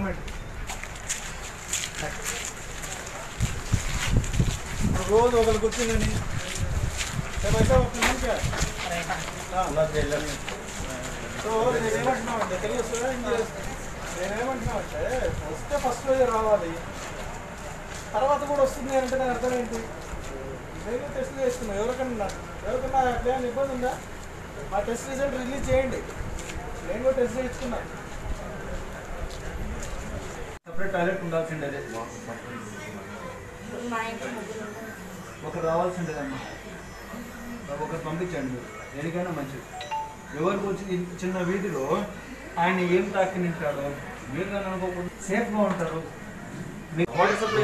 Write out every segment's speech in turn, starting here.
Government రోజు ఒకరికి వచ్చిందని పైసా వస్తుంది సో నేనేమంటున్నామంటే తెలుగు వస్తుందా హిందీ వస్తుందా? నేనేమంటున్నామంటే వస్తే ఫస్ట్ రోజే రావాలి తర్వాత కూడా వస్తుంది అంటే దాని అర్థం ఏంటి నేను టెస్ట్ చేస్తున్నాను ఎవరికన్నా ఎవరికన్నా అట్లా ఏమైనా ఇబ్బంది ఉందా ఆ టెస్ట్ రిజల్ట్ రిలీజ్ చేయండి నేను కూడా టెస్ట్ చేయించుకున్నాను సపరేట్ టాయిలెట్ ఉండాల్సిందే అదే మా ఇంట్లో ముగ్గురు ఉంటారు. ఒకరు రావాల్సిందేదమ్మా ఒకరు పంపించండి మీరు దేనికైనా మంచిది ఎవరికి వచ్చి ఈ చిన్న వీధిలో ఆయన ఏం తాకి నింటాడో మీరు కానీ అనుకోకుండా సేఫ్గా ఉంటారు మీ వాటర్ సప్లై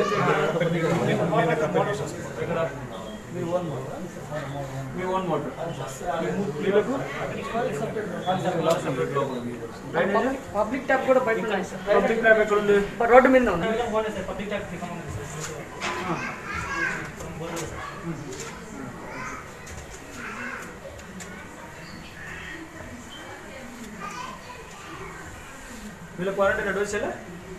ఇక్కడ మీ ఓన్ వాటర్ మీ ఓన్ వాటర్ వీళ్ళకు సపరేట్ లోపల డ్రైనేజ్ పబ్లిక్ ట్యాప్ కూడా బయట ఉన్నాయి సార్ పబ్లిక్ ట్యాప్ ఎక్కడ ఉంది రోడ్డు మీద ఉంది వీళ్ళ క్వారంటైన్ అడ్వైస్ చేయాలి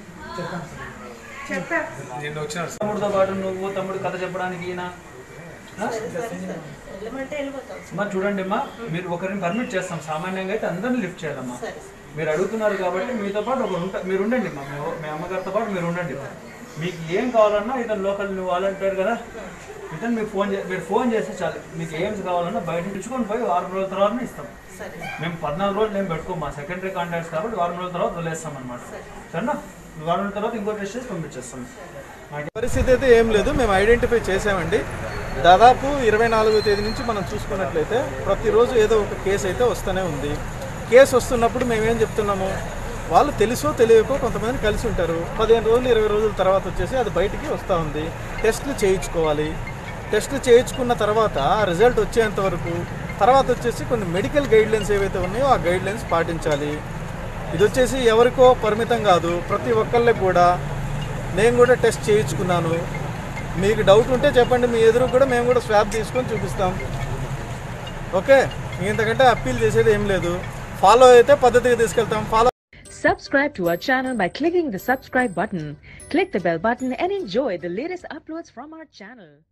చెప్పా తమ్ముడితో పాటు నువ్వు తమ్ముడు కథ చెప్పడానికి ఈయన ఆ? సరే సరే సరే వెళ్ళమంటే వెళ్ళిపోతాం అమ్మా చూడండి అమ్మా మీరు ఒకరిని పర్మిట్ చేస్తాం సామాన్యంగా అయితే అందరిని లిఫ్ట్ చేయాలమ్మా సరే సరే మీరు అడుగుతున్నారు కాబట్టి మీతో పాటు ఒకరు ఉంటా మీరు ఉండండి మా మీ- మీ అమ్మగారితో పాటు మీరు ఉండండి మీకు ఏం కావాలన్నా ఇతను లోకల్ వాలంటీర్ కదా ఇతను మీకు ఫోన్ చే మీరు ఫోన్ చేస్తే చాలు మీకు ఏం కావాలన్నా బయట తెచ్చుకొని పోయి వారం రోజుల తర్వాత ఇస్తాం సరే మేము పద్నాలుగు రోజులు ఏం పెట్టుకోం మా సెకండరీ కాంటాక్ట్స్ కాబట్టి వారం రోజుల తర్వాత వదిలేస్తాం అనమాట సరేనా వారం రోజుల తర్వాత ఇంకో టెస్ట్ చేసి పంపించేస్తాం పరిస్థితి అయితే ఏం లేదు మేము ఐడెంటిఫై చేసామండి దాదాపు ఇరవై నాలుగో తేదీ నుంచి మనం చూసుకున్నట్లయితే ప్రతిరోజు ఏదో ఒక కేసు అయితే వస్తూనే ఉంది కేసు వస్తున్నప్పుడు మేమేం చెప్తున్నాము వాళ్ళు తెలుసో తెలియకో కొంతమంది కలిసి ఉంటారు పదిహేను రోజులు ఇరవై రోజుల తర్వాత వచ్చేసి అది బయటికి వస్తూ ఉంది టెస్టులు చేయించుకోవాలి టెస్టులు చేయించుకున్న తర్వాత రిజల్ట్ వచ్చేంత వరకు తర్వాత వచ్చేసి కొన్ని మెడికల్ గైడ్లైన్స్ ఏవైతే ఉన్నాయో ఆ గైడ్లైన్స్ పాటించాలి ఇది వచ్చేసి ఎవరికో పరిమితం కాదు ప్రతి ఒక్కళ్ళకి కూడా నేను కూడా టెస్ట్ చేయించుకున్నాను మీకు డౌట్ ఉంటే చెప్పండి మీ ఎదురు కూడా మేము కూడా స్వాబ్ తీసుకొని చూపిస్తాం ఓకే ఇంతకంటే అప్పీల్ చేసేది ఏం లేదు ఫాలో అయితే పద్ధతిగా తీసుకెళ్తాం follow Subscribe to our channel by clicking the subscribe button. Click the bell button and enjoy the latest uploads from our channel.